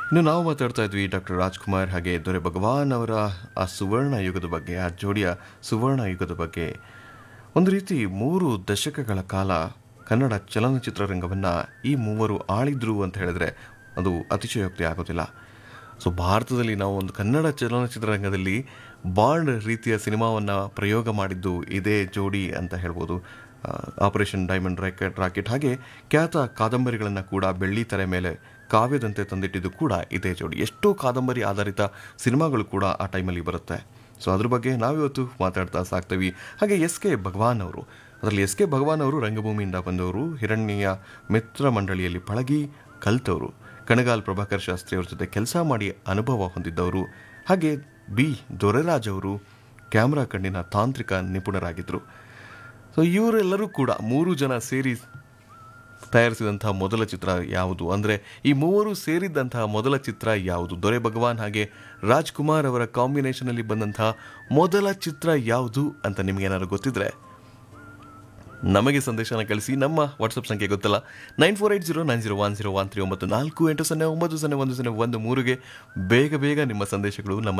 ಇನ್ನು ನಾವು ಮಾತಾಡ್ತಾ ಇದ್ವಿ ಡಾಕ್ಟರ್ ರಾಜ್ಕುಮಾರ್ ಹಾಗೆ ದೊರೆ ಭಗವಾನ್ ಅವರ ಆ ಸುವರ್ಣ ಯುಗದ ಬಗ್ಗೆ ಆ ಜೋಡಿಯ ಸುವರ್ಣ ಯುಗದ ಬಗ್ಗೆ ಒಂದು ರೀತಿ ಮೂರು ದಶಕಗಳ ಕಾಲ ಕನ್ನಡ ಚಲನಚಿತ್ರರಂಗವನ್ನು ಈ ಮೂವರು ಆಳಿದ್ರು ಅಂತ ಹೇಳಿದ್ರೆ ಅದು ಅತಿಶಯೋಕ್ತಿ ಆಗೋದಿಲ್ಲ ಸೊ ಭಾರತದಲ್ಲಿ ನಾವು ಒಂದು ಕನ್ನಡ ಚಲನಚಿತ್ರರಂಗದಲ್ಲಿ ಬಾಂಡ್ ರೀತಿಯ ಸಿನಿಮಾವನ್ನು ಪ್ರಯೋಗ ಮಾಡಿದ್ದು ಇದೇ ಜೋಡಿ ಅಂತ ಹೇಳ್ಬೋದು ಆ, ಆಪರೇಷನ್ ಡೈಮಂಡ್ ರಾಕೆಟ್ ರಾಕೆಟ್ ಹಾಗೆ ಖ್ಯಾತ ಕಾದಂಬರಿಗಳನ್ನು ಕೂಡ ಬೆಳ್ಳಿ ತೆರೆ ಮೇಲೆ ಕಾವ್ಯದಂತೆ ತಂದಿಟ್ಟಿದ್ದು ಕೂಡ ಇದೇ ಜೋಡಿ ಎಷ್ಟೋ ಕಾದಂಬರಿ ಆಧಾರಿತ ಸಿನಿಮಾಗಳು ಕೂಡ ಆ ಟೈಮಲ್ಲಿ ಬರುತ್ತೆ ಸೊ ಅದ್ರ ಬಗ್ಗೆ ನಾವಿವತ್ತು ಮಾತಾಡ್ತಾ ಸಾಕ್ತೀವಿ ಹಾಗೆ ಎಸ್ ಕೆ ಭಗವಾನ್ ಅವರು ಅದರಲ್ಲಿ ಎಸ್ ಕೆ ಭಗವಾನ್ ಅವರು ರಂಗಭೂಮಿಯಿಂದ ಬಂದವರು ಹಿರಣ್ಯ ಮಿತ್ರ ಮಂಡಳಿಯಲ್ಲಿ ಪಳಗಿ ಕಲ್ತವರು ಕಣಗಾಲ್ ಪ್ರಭಾಕರ್ ಶಾಸ್ತ್ರಿ ಅವ್ರ ಜೊತೆ ಕೆಲಸ ಮಾಡಿ ಅನುಭವ ಹೊಂದಿದ್ದವರು ಹಾಗೆ ಬಿ ದೊರೆರಾಜ್ ಅವರು ಕ್ಯಾಮ್ರಾ ಕಣ್ಣಿನ ತಾಂತ್ರಿಕ ನಿಪುಣರಾಗಿದ್ದರು ಸೊ ಇವರೆಲ್ಲರೂ ಕೂಡ ಮೂರು ಜನ ಸೇರಿ ತಯಾರಿಸಿದಂತಹ ಮೊದಲ ಚಿತ್ರ ಯಾವುದು ಅಂದರೆ ಈ ಮೂವರು ಸೇರಿದ್ದಂತಹ ಮೊದಲ ಚಿತ್ರ ಯಾವುದು ದೊರೆ ಭಗವಾನ್ ಹಾಗೆ ರಾಜ್ಕುಮಾರ್ ಅವರ ಕಾಂಬಿನೇಷನಲ್ಲಿ ಬಂದಂತಹ ಮೊದಲ ಚಿತ್ರ ಯಾವುದು ಅಂತ ನಿಮಗೇನಾದ್ರು ಗೊತ್ತಿದ್ರೆ ನಮಗೆ ಸಂದೇಶನ ಕಳಿಸಿ ನಮ್ಮ ವಾಟ್ಸಪ್ ಸಂಖ್ಯೆ ಗೊತ್ತಲ್ಲ nine four eight zero nine zero one zero one three ಒಂಬತ್ತು ನಾಲ್ಕು ಎಂಟು ಸೊನ್ನೆ ಒಂಬತ್ತು ಸೊನ್ನೆ ಒಂದು ಸೊನ್ನೆ ಒಂದು ಮೂರುಗೆ ಬೇಗ ಬೇಗ ನಿಮ್ಮ ಸಂದೇಶಗಳು ನಮ್ಮ